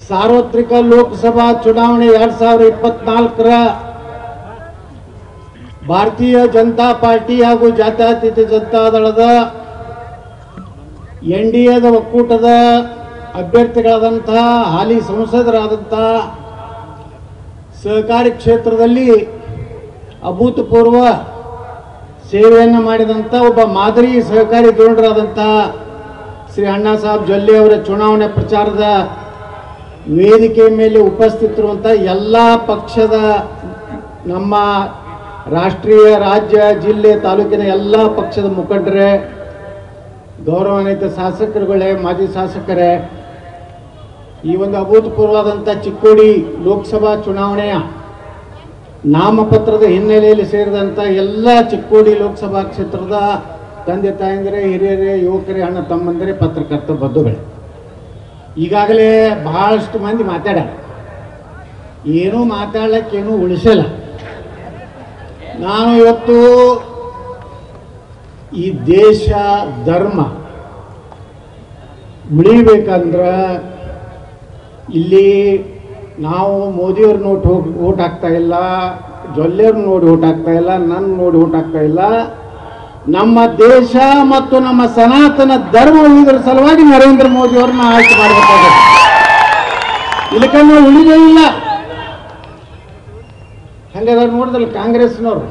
ಸಾರ್ವತ್ರಿಕ ಲೋಕಸಭಾ ಚುನಾವಣೆ ಎರಡ್ ಸಾವಿರದ ಇಪ್ಪತ್ನಾಲ್ಕರ ಭಾರತೀಯ ಜನತಾ ಪಾರ್ಟಿ ಹಾಗೂ ಜಾತ್ಯತೀತ ಜನತಾ ದಳದ ಎನ್ ಡಿ ಎದ ಒಕ್ಕೂಟದ ಅಭ್ಯರ್ಥಿಗಳಾದಂಥ ಹಾಲಿ ಸಂಸದರಾದಂಥ ಸಹಕಾರಿ ಕ್ಷೇತ್ರದಲ್ಲಿ ಅಭೂತಪೂರ್ವ ಸೇವೆಯನ್ನು ಮಾಡಿದಂಥ ಒಬ್ಬ ಮಾದರಿ ಸಹಕಾರಿ ಧೋರಣರಾದಂಥ ಶ್ರೀ ಅಣ್ಣಾ ಸಾಹೇಬ್ ಜೊಲ್ಲೆ ಅವರ ಚುನಾವಣೆ ಪ್ರಚಾರದ ವೇದಿಕೆ ಮೇಲೆ ಉಪಸ್ಥಿತರುವಂಥ ಎಲ್ಲ ಪಕ್ಷದ ನಮ್ಮ ರಾಷ್ಟ್ರೀಯ ರಾಜ್ಯ ಜಿಲ್ಲೆ ತಾಲೂಕಿನ ಎಲ್ಲ ಪಕ್ಷದ ಮುಖಂಡರೇ ಗೌರವಾನ್ವಿತ ಶಾಸಕರುಗಳೇ ಮಾಜಿ ಶಾಸಕರೇ ಈ ಒಂದು ಅಭೂತಪೂರ್ವವಾದಂಥ ಚಿಕ್ಕೋಡಿ ಲೋಕಸಭಾ ಚುನಾವಣೆಯ ನಾಮಪತ್ರದ ಹಿನ್ನೆಲೆಯಲ್ಲಿ ಸೇರಿದಂಥ ಎಲ್ಲ ಚಿಕ್ಕೋಡಿ ಲೋಕಸಭಾ ಕ್ಷೇತ್ರದ ತಂದೆ ತಾಯಂದಿರೇ ಹಿರಿಯರೇ ಯುವಕರೇ ಅಣ್ಣ ತಮ್ಮಂದಿರೇ ಪತ್ರಕರ್ತ ಬಂಧುಗಳೇ ಈಗಾಗಲೇ ಬಹಳಷ್ಟು ಮಂದಿ ಮಾತಾಡ್ಯಾರ ಏನೂ ಮಾತಾಡ್ಲಿಕ್ಕೇನು ಉಳಿಸಲ್ಲ ನಾನು ಇವತ್ತು ಈ ದೇಶ ಧರ್ಮ ಉಳಿಬೇಕಂದ್ರೆ ಇಲ್ಲಿ ನಾವು ಮೋದಿಯವ್ರ ನೋಟ್ ಹೋಗಿ ಓಟ್ ಹಾಕ್ತಾ ಇಲ್ಲ ಜೊಲ್ಲೆಯವ್ರ ನೋಡಿ ಓಟ್ ಹಾಕ್ತಾ ಇಲ್ಲ ನನ್ನ ನೋಡಿ ಓಟ್ ಹಾಕ್ತಾ ಇಲ್ಲ ನಮ್ಮ ದೇಶ ಮತ್ತು ನಮ್ಮ ಸನಾತನ ಧರ್ಮ ಉಳಿದ್ರ ಸಲುವಾಗಿ ನರೇಂದ್ರ ಮೋದಿ ಅವ್ರನ್ನ ಆಯ್ಕೆ ಮಾಡಬೇಕಾಗುತ್ತೆ ಇಲ್ಲಕಂದ್ರೆ ಉಳಿದೇ ಇಲ್ಲ ಹಂಗಾದ್ರೆ ನೋಡಿದ್ರಲ್ಲ ಕಾಂಗ್ರೆಸ್ನವರು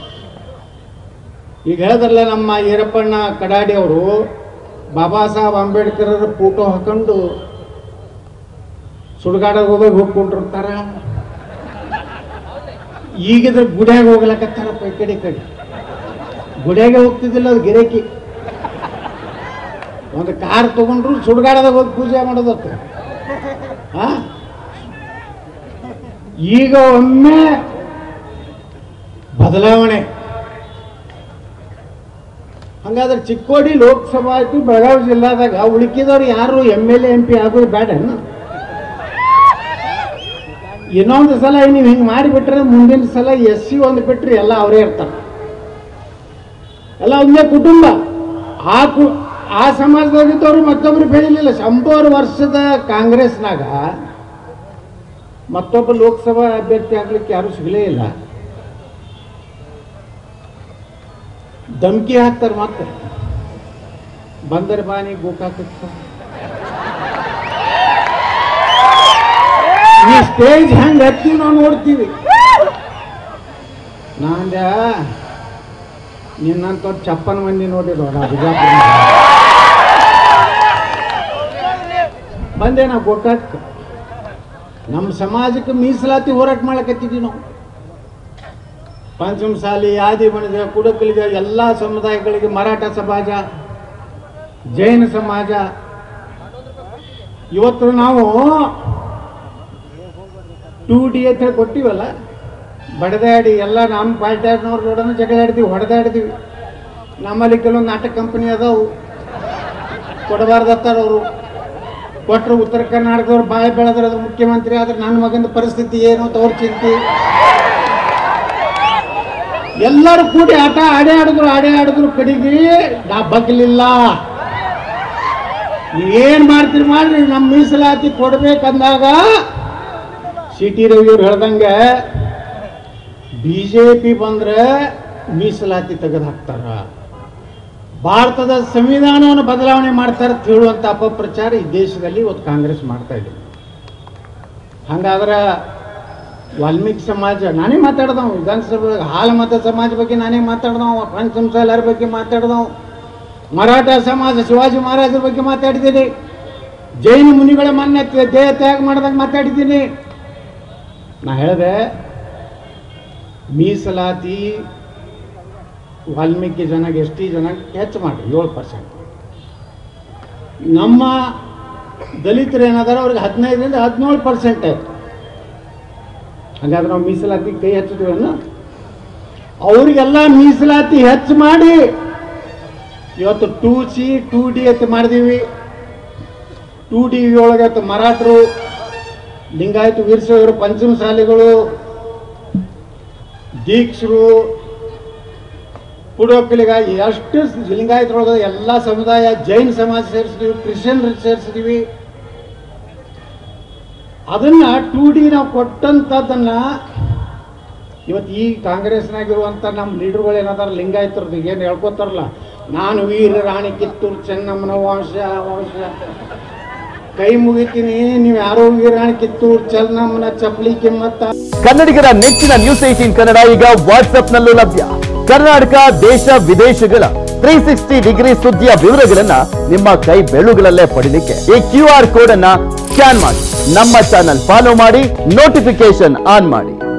ಈಗ ಹೇಳಿದ್ರಲ್ಲ ನಮ್ಮ ಈರಪ್ಪಣ್ಣ ಕಡಾಡಿ ಅವರು ಬಾಬಾ ಸಾಹೇಬ್ ಅಂಬೇಡ್ಕರ್ ಫೋಟೋ ಹಾಕೊಂಡು ಸುಡುಗಾಡಕ್ಕೆ ಹೋಗಿ ಹೋಗ್ಕೊಂಡಿರ್ತಾರ ಈಗಿದ್ರೆ ಗುಡಿಯಾಗ ಹೋಗ್ಲಕತ್ತಾರಪ್ಪ ಈ ಕಡೆ ಈ ಕಡೆ ಗುಡಿಯಾಗೆ ಹೋಗ್ತಿದ್ದಿಲ್ಲ ಅದು ಗಿರೇಕಿ ಒಂದು ಕಾರ್ ತಗೊಂಡ್ರು ಸುಡುಗಾಡದಾಗ ಹೋಗಿ ಪೂಜೆ ಮಾಡೋದತ್ತ ಆ? ಈಗ ಒಮ್ಮೆ ಬದಲಾವಣೆ ಹಂಗಾದ್ರೆ ಚಿಕ್ಕೋಡಿ ಲೋಕಸಭಾ ಆಯ್ತು ಬೆಳಗಾವಿ ಜಿಲ್ಲಾದಾಗ ಉಳುಕಿದವ್ರು ಯಾರು ಎಮ್ ಎಲ್ ಎಂ ಪಿ ಆಗೋದು ಬೇಡ ಇನ್ನೊಂದು ಸಲ ನೀವು ಹಿಂಗೆ ಮಾಡಿಬಿಟ್ರೆ ಮುಂದಿನ ಸಲ ಎಸ್ ಸಿ ಒಂದು ಬಿಟ್ರೆ ಎಲ್ಲ ಅವರೇ ಇರ್ತಾರೆ ಎಲ್ಲ ಒಂದೇ ಕುಟುಂಬ ಆ ಕು ಆ ಸಮಾಜದಾಗಿದ್ದವರು ಮತ್ತೊಬ್ರು ಬೆಳಿಲಿಲ್ಲ ಶಂಬರ್ ವರ್ಷದ ಕಾಂಗ್ರೆಸ್ನಾಗ ಮತ್ತೊಬ್ಬ ಲೋಕಸಭಾ ಅಭ್ಯರ್ಥಿ ಆಗ್ಲಿಕ್ಕೆ ಯಾರು ಸಿಗಲೇ ಇಲ್ಲ ಧಮ್ಕಿ ಹಾಕ್ತಾರೆ ಮತ್ತೆ ಬಂದರ್ ಬಾನಿ ಗೋಕಾಕಕ್ಕೆ ಈ ಸ್ಟೇಜ್ ಹೆಂಗ್ ಹತ್ತಿ ನಾವು ನೋಡ್ತೀವಿ ನಾಂದ ನಿನ್ನಂತ ಚಪ್ಪನ್ ಮಂದಿ ನೋಡಿರೋ ನಾ ಬಿಜಾಪುರ ಬಂದೆ ನಾವು ಗೋಕಾಕ್ ನಮ್ಮ ಸಮಾಜಕ್ಕೆ ಮೀಸಲಾತಿ ಹೋರಾಟ ಮಾಡಕತ್ತಿದ್ವಿ ನಾವು ಪಂಚಮಸಾಲಿ ಆದಿ ಬಣಿದ ಕುಡಕಲಿಗೆ ಎಲ್ಲ ಸಮುದಾಯಗಳಿಗೆ ಮರಾಠ ಸಮಾಜ ಜೈನ ಸಮಾಜ ಇವತ್ತು ನಾವು ಟೂ ಡಿ ಅಂತ ಹೇಳಿ ಕೊಟ್ಟಿವಲ್ಲ ಬಡದಾಡಿ ಎಲ್ಲ ನಮ್ಮ ಪಾರ್ಟಿಯವ್ರನ್ನವ್ರ ನೋಡೋಣ ಜಗಳ ಆಡ್ತೀವಿ ಹೊಡೆದಾಡ್ತೀವಿ ನಮ್ಮಲ್ಲಿ ಕೆಲವೊಂದು ನಾಟಕ ಕಂಪನಿ ಅದಾವು ಕೊಡಬಾರ್ದತ್ತಾರ ಅವರು ಕೊಟ್ಟರು ಉತ್ತರ ಕರ್ನಾಟಕದವ್ರು ಬಾಯಿ ಬೆಳೆದ್ರೆ ಅದ್ರ ಮುಖ್ಯಮಂತ್ರಿ ಆದ್ರೆ ನನ್ನ ಮಗನ ಪರಿಸ್ಥಿತಿ ಏನು ಅಂತ ಅವ್ರ ಚಿಂತೆ ಎಲ್ಲರೂ ಕೂಡಿ ಆಟ ಆಡೇ ಆಡಿದ್ರು ಆಡೇ ಆಡಿದ್ರು ಕಡೆಗೆ ನಾ ಬಗ್ಲಿಲ್ಲ ಏನ್ ಮಾಡ್ತೀರಿ ಮಾಡ್ರಿ ನಮ್ಮ ಮೀಸಲಾತಿ ಕೊಡ್ಬೇಕಂದಾಗ ಸಿ ಟಿ ರವಿಯವ್ರು ಹೇಳ್ದಂಗೆ ಬಿ ಜೆ ಪಿ ಬಂದ್ರೆ ಮೀಸಲಾತಿ ತೆಗೆದು ಹಾಕ್ತಾರ ಭಾರತದ ಸಂವಿಧಾನವನ್ನು ಬದಲಾವಣೆ ಮಾಡ್ತಾರೆ ಅಂತ ಹೇಳುವಂಥ ಅಪಪ್ರಚಾರ ಈ ದೇಶದಲ್ಲಿ ಇವತ್ತು ಕಾಂಗ್ರೆಸ್ ಮಾಡ್ತಾ ಇದೆ ಹಂಗಾದ್ರೆ ವಾಲ್ಮೀಕಿ ಸಮಾಜ ನಾನೇ ಮಾತಾಡ್ದವ್ ವಿಧಾನಸಭೆ ಹಾಲ ಮತ ಸಮಾಜ ಬಗ್ಗೆ ನಾನೇ ಮಾತಾಡ್ದವ್ ಪಂಚಮಸಾಲರ ಬಗ್ಗೆ ಮಾತಾಡ್ದವ್ ಮರಾಠ ಸಮಾಜ ಶಿವಾಜಿ ಮಹಾರಾಜರ ಬಗ್ಗೆ ಮಾತಾಡಿದ್ದೀನಿ ಜೈನ ಮುನಿಗಳ ಮಾನ್ಯ ದೇಹ ತ್ಯಾಗ ಮಾಡಿದಾಗ ಮಾತಾಡಿದ್ದೀನಿ ನಾ ಹೇಳಿದೆ ಮೀಸಲಾತಿ ವಾಲ್ಮೀಕಿ ಜನಕ್ಕೆ ಎಸ್ ಟಿ ಜನಕ್ಕೆ ಹೆಚ್ಚು ಮಾಡಿ ಏಳು ಪರ್ಸೆಂಟ್ ನಮ್ಮ ದಲಿತರು ಏನಾದಾರ ಅವ್ರಿಗೆ ಹದಿನೈದರಿಂದ ಹದಿನೇಳು ಪರ್ಸೆಂಟ್ ಆಯ್ತು ಹಾಗಾದ್ರೆ ನಾವು ಮೀಸಲಾತಿ ಕೈ ಹಚ್ಚಿದ್ವೇನು ಅವರಿಗೆಲ್ಲ ಮೀಸಲಾತಿ ಹೆಚ್ಚು ಮಾಡಿ ಇವತ್ತು ಟೂ ಸಿ ಟೂ ಡಿ ಅಂತ ಮಾಡಿದೀವಿ ಟೂ ಡಿ ಒಳಗೆ ಇವತ್ತು ಮರಾಠರು ಲಿಂಗಾಯತ ವೀರಶೈವರು ಪಂಚಮಸಾಲಿಗಳು ದೀಕ್ಷರು ಪುಡೋಕ್ಕಲಿಗಾಗಿ ಎಷ್ಟು ಲಿಂಗಾಯತರೊಳಗೆ ಎಲ್ಲ ಸಮುದಾಯ ಜೈನ್ ಸಮಾಜ ಸೇರಿಸಿದೀವಿ ಕ್ರಿಶ್ಚಿಯನ್ ಸೇರಿಸಿದೀವಿ ಅದನ್ನ ಟೂ ಡಿ ನಾವು ಕೊಟ್ಟಂಥದ್ದನ್ನ ಇವತ್ತು ಈ ಕಾಂಗ್ರೆಸ್ನಾಗಿರುವಂಥ ನಮ್ಮ ಲೀಡರ್ಗಳು ಏನಾದಾರ ಲಿಂಗಾಯತರದ್ದು ಏನು ಹೇಳ್ಕೊತಾರಲ್ಲ ನಾನು ವೀರ ರಾಣಿ ಕಿತ್ತೂರು ಚೆನ್ನಮ್ಮನ ವಂಶ ವಂಶ ಕೈ ಮುಗಿತೀನಿ ನೀವು ಯಾರೋ ವೀರ ರಾಣಿ ಕಿತ್ತೂರು ಚೆನ್ನಮ್ಮನ ಚಪ್ಪಲಿ ಕಿಮ್ಮತ್ತ ಕನ್ನಡಿಗರ ನೆಚ್ಚಿನ ನ್ಯೂಸ್ ಏಟೀನ್ ಕನ್ನಡ ಈಗ ವಾಟ್ಸ್ಆಪ್ನಲ್ಲೂ ಲಭ್ಯ ಕರ್ನಾಟಕ ದೇಶ ವಿದೇಶಗಳ ತ್ರೀ ಸಿಕ್ಸ್ಟಿ ಡಿಗ್ರಿ ಸುದ್ದಿಯ ವಿವರಗಳನ್ನ ನಿಮ್ಮ ಕೈ ಬೆಳುಗಳಲ್ಲೇ ಪಡಿಲಿಕ್ಕೆ ಈ ಕ್ಯೂ ಆರ್ ಕೋಡ್ ಅನ್ನ ಸ್ಕ್ಯಾನ್ ಮಾಡಿ ನಮ್ಮ ಚಾನಲ್ ಫಾಲೋ ಮಾಡಿ ನೋಟಿಫಿಕೇಶನ್ ಆನ್ ಮಾಡಿ